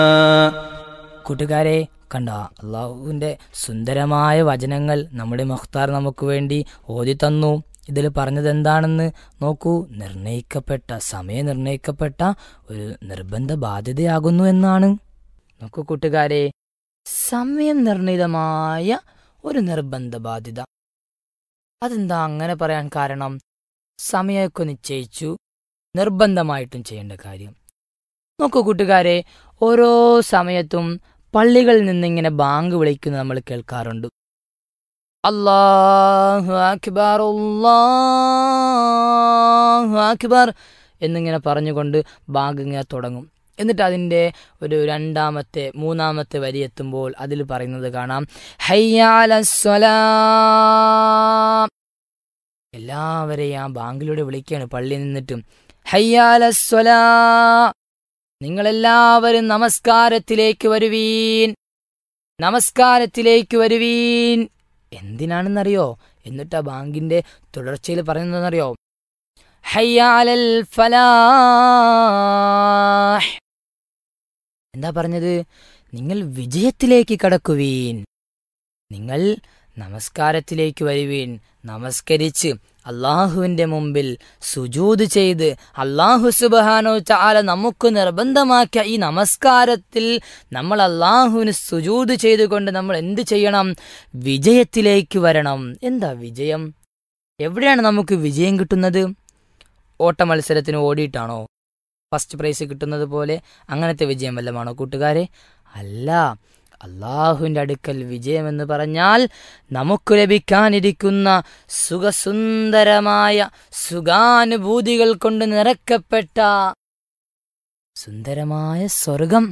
കൂട്ടുകാരെ കണ്ട അള്ളാഹുവിൻ്റെ സുന്ദരമായ വചനങ്ങൾ നമ്മുടെ മുഖ്താർ നമുക്ക് വേണ്ടി ഓതി തന്നു ഇതിൽ പറഞ്ഞത് എന്താണെന്ന് നോക്കൂ നിർണയിക്കപ്പെട്ട സമയം നിർണയിക്കപ്പെട്ട ഒരു നിർബന്ധ ബാധ്യതയാകുന്നു എന്നാണ് നോക്കൂ കൂട്ടുകാരെ സമയം നിർണിതമായ ഒരു നിർബന്ധ ബാധ്യത അതെന്താ അങ്ങനെ പറയാൻ കാരണം സമയമൊക്കെ നിശ്ചയിച്ചു നിർബന്ധമായിട്ടും ചെയ്യേണ്ട കാര്യം നോക്കൂ കൂട്ടുകാരെ ഓരോ സമയത്തും പള്ളികളിൽ നിന്നിങ്ങനെ ബാങ്ക് വിളിക്കുന്നത് നമ്മൾ കേൾക്കാറുണ്ട് അല്ലാഹു അക്ബർ അല്ലാഹു അക്ബർ എന്നിങ്ങനെ പറഞ്ഞുകൊണ്ട് ബാങ്ക് ഇങ്ങനെ തുടങ്ങും എന്നിട്ട് അതിൻ്റെ ഒരു രണ്ടാമത്തെ മൂന്നാമത്തെ വരി എത്തുമ്പോൾ അതിൽ പറയുന്നത് കാണാം ഹയ്യാലസ്വലാ എല്ലാവരെയും ആ ബാങ്കിലൂടെ വിളിക്കുകയാണ് പള്ളിയിൽ നിന്നിട്ടും ഹയ്യാലസ്വലാ നിങ്ങളെല്ലാവരും നമസ്കാരത്തിലേക്ക് വരുവീൻ നമസ്കാരത്തിലേക്ക് വരുവീൻ എന്തിനാണെന്നറിയോ എന്നിട്ട് ആ ബാങ്കിന്റെ തുടർച്ചയിൽ പറയുന്നതെന്നറിയോ ഹയ്യാലൽ ഫലാഹ് എന്താ പറഞ്ഞത് നിങ്ങൾ വിജയത്തിലേക്ക് കടക്കുവീൻ നിങ്ങൾ നമസ്കാരത്തിലേക്ക് വരുവീൻ നമസ്കരിച്ച് അള്ളാഹുവിൻ്റെ മുമ്പിൽ സുജൂത് ചെയ്ത് അള്ളാഹു സുബഹാനോ ചാല നമുക്ക് നിർബന്ധമാക്കിയ ഈ നമസ്കാരത്തിൽ നമ്മൾ അള്ളാഹുവിന് സുജൂത് ചെയ്തുകൊണ്ട് നമ്മൾ എന്ത് ചെയ്യണം വിജയത്തിലേക്ക് വരണം എന്താ വിജയം എവിടെയാണ് നമുക്ക് വിജയം കിട്ടുന്നത് ഓട്ട മത്സരത്തിന് ഓടിയിട്ടാണോ ഫസ്റ്റ് പ്രൈസ് കിട്ടുന്നത് പോലെ അങ്ങനത്തെ വിജയം വല്ലമാണോ കൂട്ടുകാരെ അല്ല അള്ളാഹുവിൻ്റെ അടുക്കൽ വിജയമെന്ന് പറഞ്ഞാൽ നമുക്ക് ലഭിക്കാനിരിക്കുന്ന സുഖസുന്ദരമായ സുഖാനുഭൂതികൾ കൊണ്ട് നിറക്കപ്പെട്ട സുന്ദരമായ സ്വർഗം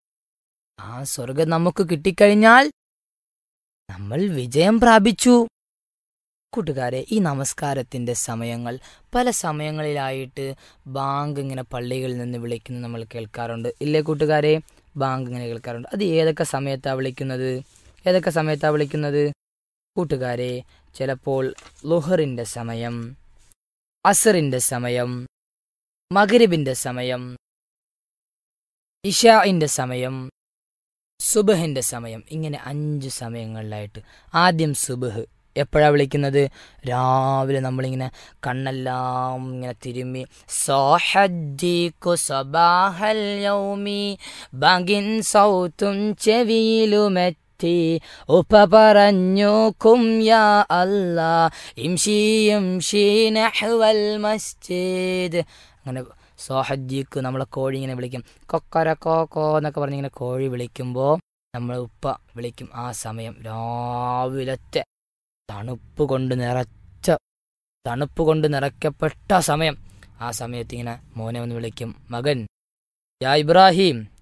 ആ സ്വർഗം നമുക്ക് കിട്ടിക്കഴിഞ്ഞാൽ നമ്മൾ വിജയം പ്രാപിച്ചു കൂട്ടുകാരെ ഈ നമസ്കാരത്തിൻ്റെ സമയങ്ങൾ പല സമയങ്ങളിലായിട്ട് ബാങ്ക് ഇങ്ങനെ പള്ളികളിൽ നിന്ന് വിളിക്കുന്നത് നമ്മൾ കേൾക്കാറുണ്ട് ഇല്ലേ കൂട്ടുകാരെ ബാങ്ക് ഇങ്ങനെ കേൾക്കാറുണ്ട് അത് ഏതൊക്കെ സമയത്താണ് വിളിക്കുന്നത് ഏതൊക്കെ സമയത്താണ് വിളിക്കുന്നത് കൂട്ടുകാരെ ചിലപ്പോൾ ലുഹറിൻ്റെ സമയം അസറിൻ്റെ സമയം മകരിബിൻ്റെ സമയം ഇഷാഇൻ്റെ സമയം സുബഹിൻ്റെ സമയം ഇങ്ങനെ അഞ്ച് സമയങ്ങളിലായിട്ട് ആദ്യം സുബഹ് എപ്പോഴാണ് വിളിക്കുന്നത് രാവിലെ നമ്മളിങ്ങനെ കണ്ണെല്ലാം ഇങ്ങനെ തിരുമ്മി സോഹദ്ദീക്കു സബാഹൽ യൗമി ബാങ്കിൻ സൗത്തും ചെവിയിലുമെത്തി ഉപ്പ പറഞ്ഞു കും യാ അല്ലാ ഇംഷി ഇംഷി നഹ്വൽ മസ്ജിദ് അങ്ങനെ സോഹദ്ദീക്ക് നമ്മളെ കോഴി ഇങ്ങനെ വിളിക്കും കൊക്കര കോക്കോ എന്നൊക്കെ പറഞ്ഞ് ഇങ്ങനെ കോഴി വിളിക്കുമ്പോൾ നമ്മൾ ഉപ്പ വിളിക്കും ആ സമയം രാവിലത്തെ തണുപ്പ് കൊണ്ട് നിറച്ച തണുപ്പ് കൊണ്ട് നിറയ്ക്കപ്പെട്ട സമയം ആ സമയത്ത് ഇങ്ങനെ മോനെ ഒന്ന് വിളിക്കും മകൻ യാ ഇബ്രാഹിം